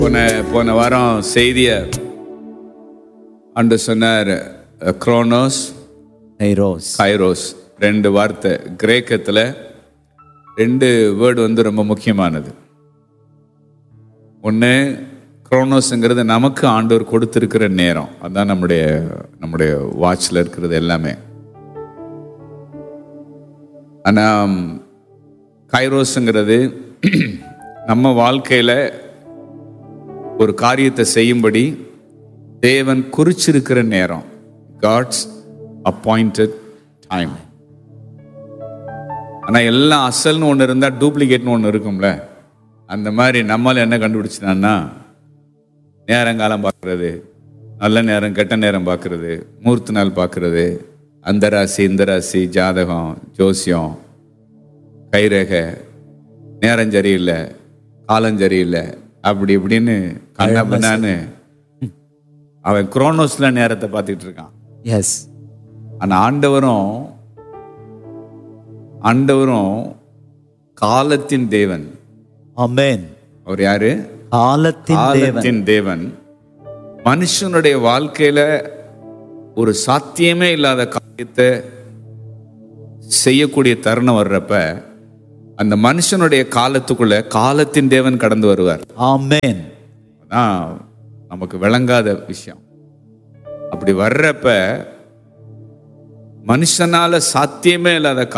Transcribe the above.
போன போன வாரம் செய்திய அன்று சொன்னார் குரோனோஸ் கைரோஸ் கைரோஸ் ரெண்டு வார்த்தை கிரேக்கத்தில் ரெண்டு வேர்டு வந்து ரொம்ப முக்கியமானது ஒன்று குரோனோஸுங்கிறது நமக்கு ஆண்டவர் கொடுத்துருக்கிற நேரம் அதான் நம்முடைய நம்முடைய வாட்சில் இருக்கிறது எல்லாமே ஆனால் கைரோஸுங்கிறது நம்ம வாழ்க்கையில் ஒரு காரியத்தை செய்யும்படி தேவன் குறிச்சிருக்கிற நேரம் காட்ஸ் அப்பாயிண்டட் டைம் ஆனால் எல்லாம் அசல்னு ஒன்று இருந்தால் டூப்ளிகேட்னு ஒன்று இருக்கும்ல அந்த மாதிரி நம்மளால் என்ன கண்டுபிடிச்சினான்னா நேரங்காலம் பார்க்குறது நல்ல நேரம் கெட்ட நேரம் பார்க்குறது மூர்த்த நாள் பார்க்குறது அந்த ராசி இந்த ராசி ஜாதகம் ஜோசியம் கைரேகை நேரம் சரியில்லை காலம் சரியில்லை அப்படி இப்படின்னு கண்ணா பண்ணான்னு அவன் குரோனோஸ்ல நேரத்தை பார்த்துட்டு இருக்கான் எஸ் ஆனா ஆண்டவரும் ஆண்டவரும் காலத்தின் தேவன் அமேன் அவர் யாரு காலத்தின் தேவன் காலத்தின் தேவன் மனுஷனுடைய வாழ்க்கையில ஒரு சாத்தியமே இல்லாத காரியத்தை செய்யக்கூடிய தருணம் வர்றப்ப அந்த மனுஷனுடைய காலத்துக்குள்ள காலத்தின் தேவன் கடந்து வருவார் ஆமென் அதான் நமக்கு விளங்காத விஷயம் அப்படி வர்றப்ப மனுஷனால சாத்தியமே இல்லாத